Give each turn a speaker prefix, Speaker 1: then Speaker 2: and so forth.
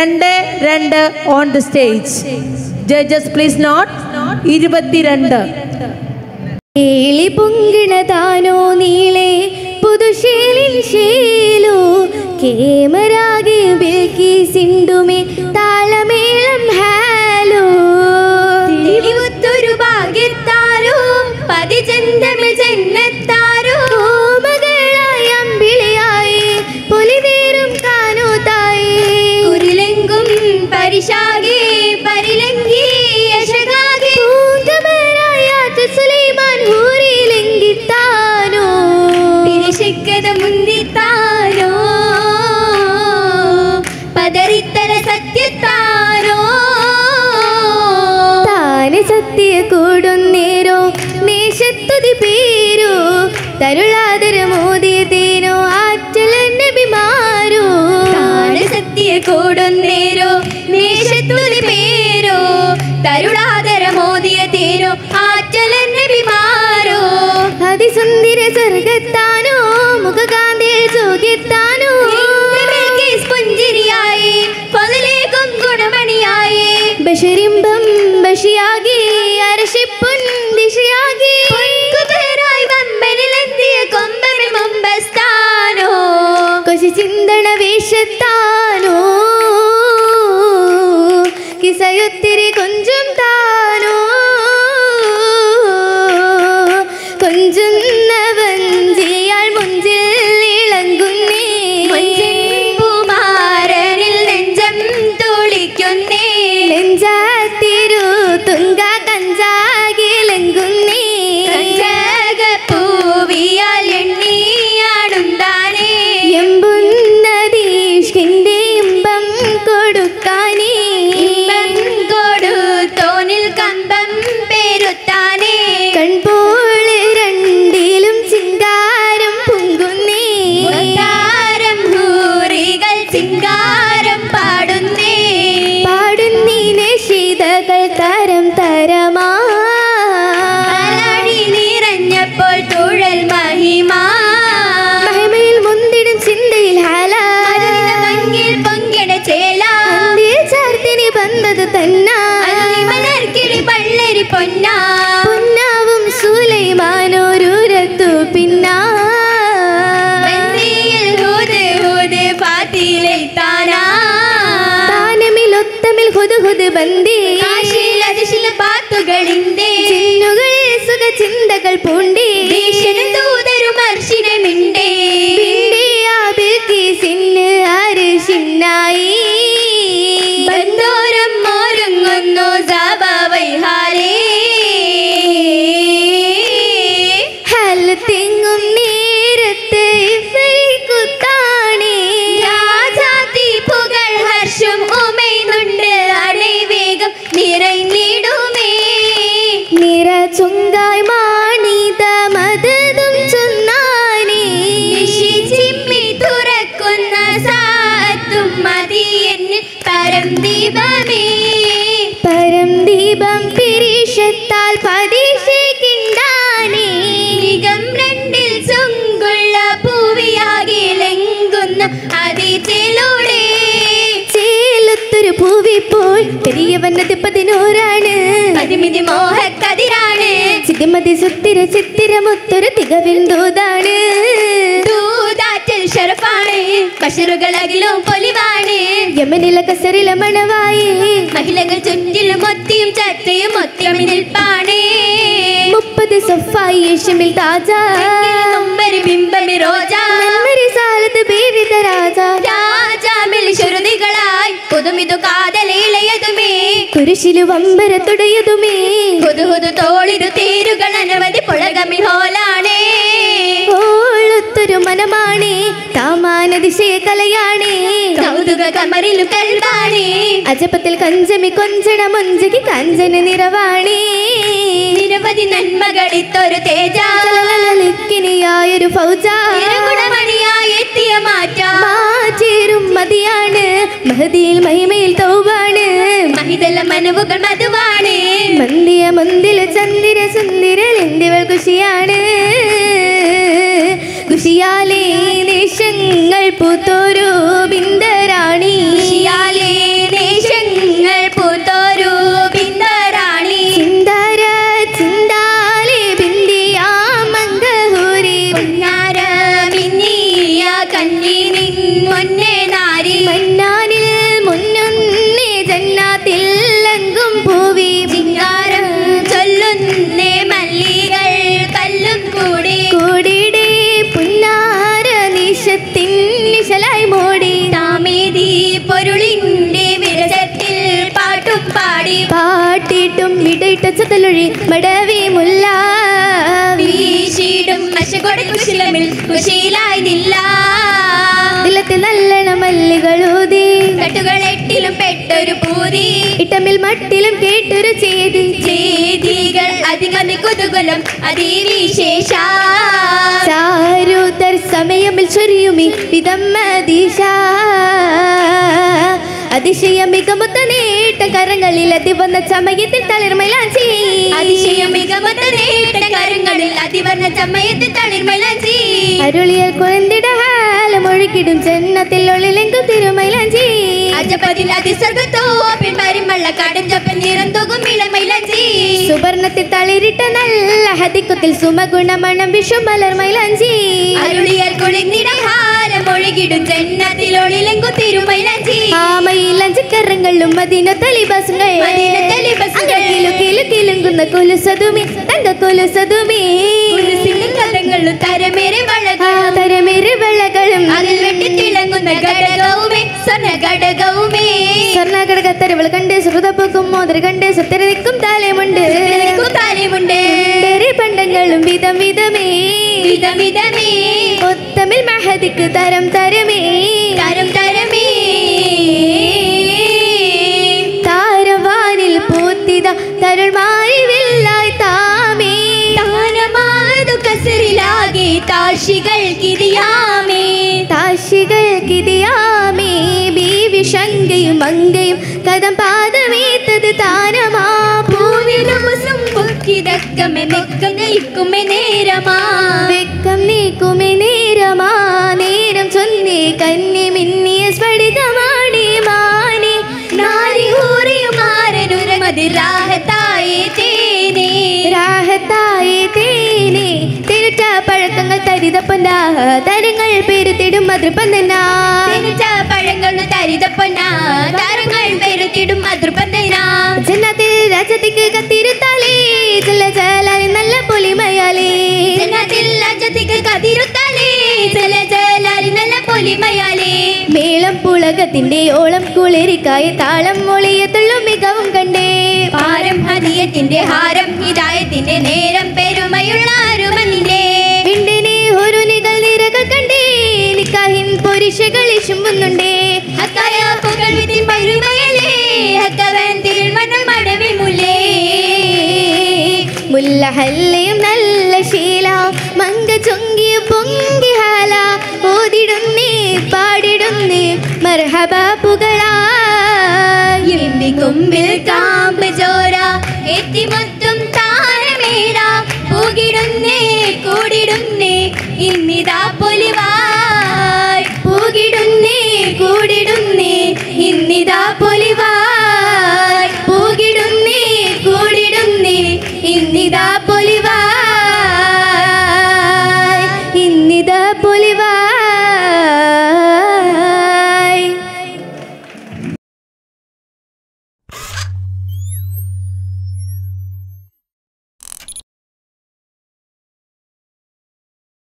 Speaker 1: രണ്ട് രണ്ട് on the stage judges please note ഇരുപത്തിരണ്ട്
Speaker 2: ഏളി പൊങ്കിണതാനോ നീളെ പുതുശേലിൻ ശേലോ കേമരാഗെ ബിൽക്കി സിണ്ടുമേ താളമേളം ഹാലോ തെളിവുത്തൊരു ഭാഗ്യത്താരോ പതിചന്തമിൽ ജന്നത്താരോ മകളായി അമ്പിളിയായി പൊലിവേറും കാനൂതായി കുരിലെങ്കും പരിശാകെ പരിലങ്കി യശകാകെ പൂങ്കമരായാത്ത് സുലൈമാൻ ഹൂറിലെങ്കിത്താനോ പിരിശിക്കത മുന്തിത്താനോ പതറിത്തല സത്യത്താനോ താനെ സത്യ കൂടുന്നേരോ നേശത്തുതി പേരോ തരുളാതര മോദിയതേനോ ആറ്റല നബിമാരോ താനെ സത്യ കൂടുന്നേരോ നേശത്തുതി പേരോ തരുളാതര മോദിയതേനോ ആറ്റല നബിമാരോ അതിസുന്ദര സ്വർഗത്താനോ മുഖകാന്തിൽ ചോഗ്യത്താനോ പുഞ്ചിരിയായി പതിലേക്കും ഗുണമണിയായി ബഷരിമ്പം ബഷിയാകി അരശിപ്പുൻ ദിശയാകി കുതിരായി വമ്പനിലെത്തിയ കൊമ്പമി മുമ്പസ്ഥാനോ കൊശി ചിന്തണ വേഷത്താനോ കിസയൊത്തിരി കൊഞ്ചും താനോ കൊഞ്ചുന്ന വഞ്ചിയാൾ മുഞ്ചിൽ ഇളങ്കുന്നേ പൂമാരനിൽ നെഞ്ചം തുളിക്കുന്നേ നെഞ്ചാത്തിരു തുങ്ക കഞ്ചാകിലങ്കുന്നേ പൂവിയാൽ എണ്ണിയാടുണ്ടാനേ എമ്പുന്നതീഷ്കിന്റെ ഇമ്പം കൊടുക്കാനേ ഇമ്പം കൊടുത്തോനിൽ കമ്പം പേരുത്താനേ കൺപോള് രണ്ടിലും ചിങ്കാരം പൊങ്കുന്നേ താരം ഹൂറികൾ ചിങ്കാരം പാടുന്നേ പാടുന്നീനെ ശീതകൾ തരം തരമാ നിറഞ്ഞപ്പോൾ തുഴൽ മഹിമാ മഹിമയിൽ മുന്തിടും ചിന്തയിൽ ഹാല മങ്ങിൽ പൊങ്കിട ചേല ചാർത്തിനി ബന്ധത് തന്ന മലർക്കിളി പള്ളരി പൊന്ന പൊന്നാവും സുലൈമാനോരൂരത്തു പിന്നാ താനമിലൊത്തമിൽ ഹുദ് ഹുദ് ബന്ദി പാത്തുകളിന്റെ ചിന്നുകളിൽ സുഖ ചിന്തകൾ പൂണ്ടി ഭീഷണ ദൂതരുമർശിനമിണ്ടേ സിന്ന് അരിശിന്നായി ബന്ധോരം മോരുങ്ങുന്നു സഭവൈഹാരേ ഹലത്തിങ്ങും നേരത്ത് കുത്താണേ രാജാതി പുകൾ ഹർഷം ഉമൈന്നുണ്ട് അണൈവേഗം നിറഞ്ഞിടുമേ നിറ ചുങ്കായ് മാണിത മതതും ചൊന്നാനേ ചിമ്മി തുറക്കുന്ന സാത്തും മതി എന്നിൽ പരം ദീപമേ പരം ദീപം പിരീഷത്താൽ പരീക്ഷയ്ക്കുണ്ടാനേ നിഗം രണ്ടിൽ ചുങ്കുള്ള പൂവിയാകിലെങ്കുന്ന അതിഥിലൂടെ ചേലത്തൊരു പൂവിപ്പോൾ പെരിയവന്നത് പതിനോരാണ് പതിമിതി മോഹക്കതിരാണ് ചിതിമതി സുത്തിര ചിത്തിരമൊത്തൊരു തികവിൽ ദൂതാണ് ദൂതാറ്റൽ ഷറഫാണ് ബഷറുകളകിലും പൊലിവാണ് യമനില കസറില മണവായി മഹിളകൾ ചുറ്റിലും മൊത്തിയും ചത്തയും മൊത്തിയും നിൽപ്പാണ് മുപ്പത് സഫായി യേശുമിൽ താജ നമ്പര് ബിംബമി റോജ നന്മരി സാലത്ത് ബേവിത രാജ രാജാമിൽ ശ്രുതികളായി പുതുമിതു കാതലയിളയതുമേ കുരിശിലു വമ്പര തുടയതുമേ ഹുതു ഹുതു തോളിരു തേരുകൾ അനവധി പുളകമി ഹോലാണേ ഓളൊത്തൊരു മനമാണേ താമാന ദിശയെ കലയാണേ കൗതുക കമറിലും കൽവാണേ അജപത്തിൽ കഞ്ചമി കൊഞ്ചണ മുഞ്ചകി കഞ്ചന നിറവാണേ നിരവധി നന്മകളിത്തൊരു തേജ ലിക്കിനിയായൊരു ഫൗജ ഗുണമണിയായി എത്തിയ മാറ്റം മാറ്റേരും മതിയാണ് മഹദിയിൽ മഹിമയിൽ തൗബാണ് മഹിതല മനവുകൾ മധുവാണ് മന്ദിയ മന്ദില ചന്ദിര സുന്ദിര ലിന്ദിവൾ കുശിയാണ് കുശിയാലേ ദേശങ്ങൾ പൂത്തോരു ബിന്ദരാണി കുശിയാലേ പിടിയിട്ട ചതലൊഴി മടവി മുല്ല വീശിടും അശകൊട കുശലമിൽ കുശിയിലായി നില്ല ദിലത്തിൽ നല്ലണ മല്ലികളൂതി കട്ടുകൾ എട്ടിലും പെട്ടൊരു പൂതി ഇട്ടമിൽ മട്ടിലും കേട്ടൊരു ചേതി ചേതികൾ അധികം കുതുകുലം അതിവിശേഷ ചാരുതർ സമയമിൽ ചൊരിയുമി വിധമ്മ ദിശ അതിശയ മികമുത്ത നേട്ട കരങ്ങളിൽ അതിവന്ന സമയത്തിൽ തളിർമലാഞ്ചി
Speaker 3: അതിശയ മികമത്ത നേട്ട കരങ്ങളിൽ അതിവർണ്ണ ചമയത്തിൽ തളിർമലാഞ്ചി
Speaker 2: അരുളിയൽ കുഴന്തിട ഹാലമൊഴുകിടും ജന്നത്തിൽ ഒളിലെങ്കും തിരുമൈലാഞ്ചി
Speaker 3: അജപതിൽ അതിസ്വർഗത്തോ പിൻപരിമള്ള കാടും ചപ്പൻ നിറം തൊകും ഇളമൈലാഞ്ചി
Speaker 2: സുവർണത്തിൽ തളിരിട്ട നല്ല ഹതിക്കുത്തിൽ സുമഗുണമണം വിഷു മലർമൈലാഞ്ചി
Speaker 3: അരുളിയൽ കുളിർന്നിടഹാരം ഒഴുകിടും ജന്നത്തിൽ ഒളിലെങ്കു തിരുമൈലാഞ്ചി
Speaker 2: ആമയിലഞ്ചക്കരങ്ങളും മദീന തലിബസുകൾ
Speaker 3: മദീനത്തെ ലിബസുകൾ.
Speaker 2: കിലുങ്ങുന്ന കൊലുസതുമേ തങ്ക കൊലുസതുമേ
Speaker 3: കുരിശിന്റെ കഥകളും തരമേറെ വളകൾ
Speaker 2: തരമേറെ വെള്ളകളും
Speaker 3: അതിൽ വെട്ടി തിളങ്ങുന്ന ഘടകവുമേ സ്വർണ്ണ ഘടകവുമേ
Speaker 2: സ്വർണ്ണ തരവൾ കണ്ട് ശ്രുതപ്പൊക്കും മോദര കണ്ട് സത്യരതിക്കും താലമുണ്ട്
Speaker 3: നിനക്കും താരമുണ്ട്
Speaker 2: ഏറെ പണ്ടങ്ങളും വിധം വിധമേ
Speaker 3: വിധമിതമേ
Speaker 2: ഒത്തമിൽ മഹദിക്ക് തരം തരമേ
Speaker 3: തരം തരമേ
Speaker 2: താരവാനിൽ പൂത്തിത തരുൾമാരി വില്ലായി താമേ
Speaker 3: താനമാതു കസറിലാകെ താശികൾ കിരിയാമേ
Speaker 2: താശികൾ കിതിയാമേ ബീവി ശങ്കയും മങ്കയും കഥം പാദമേത്തത് താനമാ
Speaker 3: പൂവിലുമുസും പൊക്കിതക്കമെ നെക്കം നയിക്കുമെ നേരമാ
Speaker 2: വെക്കം നീക്കുമേ നേരമാ നേരം ചൊന്നേ കന്നി മിന്നിയ സ്ഫടികമാണി മാനി
Speaker 3: നാരി ഊറിയും ആരനുരമതി രാഹത്തായേ തേനേ
Speaker 2: രാഹത്തായി തേനെ തിരുറ്റ പഴക്കങ്ങൾ തരിതപ്പൊന്നാ തരങ്ങൾ പെരുത്തിടും മധുരപ്പന്തനാ
Speaker 3: തിരിച്ച പഴങ്ങൾ തരിതപ്പൊന്നാ താരങ്ങൾ പെരുത്തിടും അതിർപ്പന്തനാ
Speaker 2: ജന്നത്തിൽ രാജത്തിക്ക് കത്തിരുത്താലേ ജല ജലാലി നല്ല പൊലിമയാലേ
Speaker 3: ജനത്തിൽ അജത്തിക്ക് കതിരുത്താലേ ജല ജലാലി നല്ല പൊലിമയാലേ
Speaker 2: മേളം പുളകത്തിന്റെ ഓളം കുളിരിക്കായ താളം മൊളിയത്തുള്ളും മികവും കണ്ടേ
Speaker 3: പാരം ഹദിയത്തിന്റെ ഹാരം ഹിദായത്തിന്റെ നേരം പെരുമയുള്ള അരുമനിന്റെ
Speaker 2: വിണ്ടിനെ ഒരു നികൾ നിരകൾ കണ്ടേ നിക്കാഹിൻ പൊരിശകൾ ഇശുമ്പുന്നുണ്ടേ
Speaker 3: ഹക്കായ പുകൾ വിധിൻ പരുമയലേ ഹക്കവൻ തിരുമണൽ മടവി മുല്ലേ
Speaker 2: മുല്ലഹല്ലയും നല്ല ശീല മങ്ക ചൊങ്കിയ പൊങ്കി ഹാല ഓതിടുന്നേ പാടിടുന്നേ മർഹബ പുകളാ
Speaker 3: എമ്പി കൊമ്പിൽ കാമ്പ് ചോര എത്തിമൊത്തും താരമേട പൂകിടുന്നേ കൂടിടുന്നേ ഇന്നിതാ പൊലിവായ് പൂകിടുന്നേ കൂടിടുന്നേ ഇന്നിതാ പൊലിവായ്